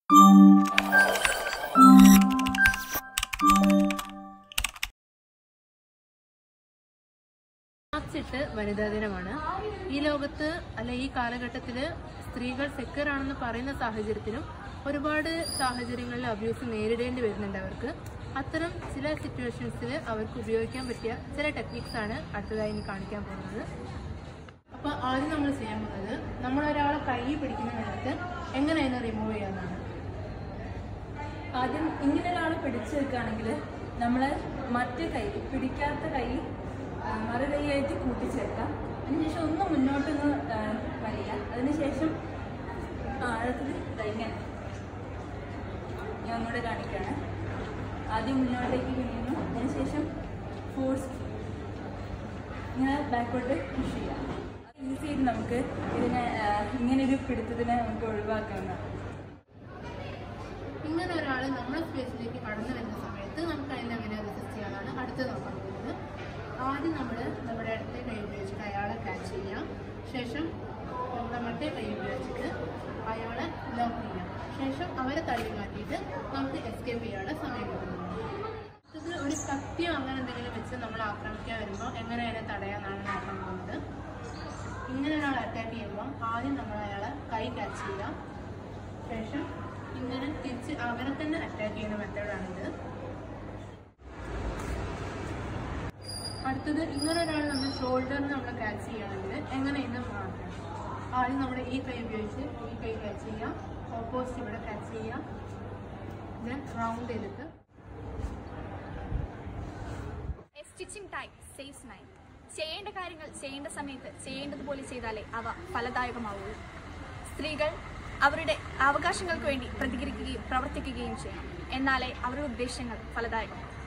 March എട്ട് വനിതാ ദിനമാണ് ഈ ലോകത്ത് അല്ല ഈ കാലഘട്ടത്തിൽ സ്ത്രീകൾ സെക്യൂർ ആണെന്ന് പറയുന്ന സാഹചര്യത്തിലും ഒരുപാട് സാഹചര്യങ്ങളിൽ അബ്യൂസ് നേരിടേണ്ടി വരുന്നുണ്ട് അവർക്ക് അത്തരം ചില സിറ്റുവേഷൻസിൽ അവർക്ക് ഉപയോഗിക്കാൻ പറ്റിയ ചില ടെക്നിക്സ് ആണ് അടുത്തതായി ഇനി കാണിക്കാൻ പോകുന്നത് അപ്പോൾ ആദ്യം നമ്മൾ ചെയ്യാൻ പോകുന്നത് നമ്മൾ ഒരാളെ കൈ പിടിക്കുന്ന നേരത്ത് എങ്ങനെ അതിനെ റിമൂവ് ചെയ്യാന്നാണ് ആദ്യം ഇങ്ങനെ ഒരാൾ പിടിച്ചു വെക്കുകയാണെങ്കിൽ നമ്മൾ മറ്റേ കൈ പിടിക്കാത്ത കൈ ആ, മറു കൈയായിട്ട് കൂട്ടിച്ചേർക്കാം അതിനുശേഷം ഒന്ന് മുന്നോട്ടൊന്ന് ആ, വരിക അതിനുശേഷം ആഴത്തിൽ ദാ ഇങ്ങനെ ഞാൻ ഒന്നുകൂടെ കാണിക്കുകയാണ് ആദ്യം മുന്നോട്ടേക്ക് കുനിയുന്നു അതിനുശേഷം ഫോഴ്സ് ഇങ്ങനെ ബാക്കോട്ട് പുഷ് ചെയ്യാം ഈസി ആയിട്ട് നമുക്ക് ഇതിനെ ആ, ഇങ്ങനൊരു പിടുത്തത്തിനെ നമുക്ക് ഒഴിവാക്കാവുന്നതാണ് ഇങ്ങനെ ഒരാൾ നമ്മുടെ സ്പേസിലേക്ക് കടന്നു വരുന്ന സമയത്ത് നമുക്ക് അതിനെ എങ്ങനെ റെസിസ്റ്റ് ചെയ്യാനാണ് അടുത്ത് നോക്കാൻ പോകുന്നത് ആദ്യം നമ്മൾ നമ്മുടെ ഇടത്തെ കൈ ഉപയോഗിച്ചിട്ട് അയാളെ ക്യാച്ച് ചെയ്യാം ശേഷം നമ്മുടെ മറ്റേ കൈ ഉപയോഗിച്ചിട്ട് അയാളെ ലോക്ക് ചെയ്യാം ശേഷം അവരെ തള്ളി മാറ്റിയിട്ട് നമുക്ക് എസ്കേപ്പ് ചെയ്യാനുള്ള സമയം കിട്ടുന്നു ഇത് ഒരു കത്തിയോ അങ്ങനെ എന്തെങ്കിലും വെച്ച് നമ്മൾ ആക്രമിക്കാൻ വരുമ്പോൾ എങ്ങനെ അതിനെ തടയാന്നാണ് നോക്കാൻ പോകുന്നത് ഇങ്ങനെ ഒരാൾ അറ്റാക്ക് ചെയ്യുമ്പോൾ ആദ്യം നമ്മൾ അയാളെ കൈ ക്യാച്ച് ചെയ്യാം ശേഷം ഇങ്ങനെ തിരിച്ച് അവരെ തന്നെ അറ്റാക്ക് ചെയ്യുന്ന മെത്തേഡാണിത് അടുത്തത് ഇങ്ങനെ ഒരാൾ നമ്മൾ ഷോൾഡറിന് നമ്മൾ ക്യാച്ച് ചെയ്യുകയാണെങ്കിൽ എങ്ങനെ ഇന്ന് മാറ്റാം ആദ്യം നമ്മുടെ ഈ കൈ ഉപയോഗിച്ച് ഈ കൈ ക്യാച്ച് ചെയ്യാം ഓപ്പോസിറ്റ് ഇവിടെ ക്യാച്ച് ചെയ്യാം ദെൻ റൗണ്ട് ചെയ്തിട്ട് A stitching time saves nine. ചെയ്യേണ്ട കാര്യങ്ങൾ ചെയ്യേണ്ട സമയത്ത് ചെയ്യേണ്ടതുപോലെ ചെയ്താലേ അവ ഫലദായകമാവുള്ളൂ സ്ത്രീകൾ അവരുടെ അവകാശങ്ങൾക്ക് വേണ്ടി പ്രതികരിക്കുകയും പ്രവർത്തിക്കുകയും ചെയ്യണം എന്നാലേ അവരുടെ ഉദ്ദേശങ്ങൾ ഫലദായകമാവും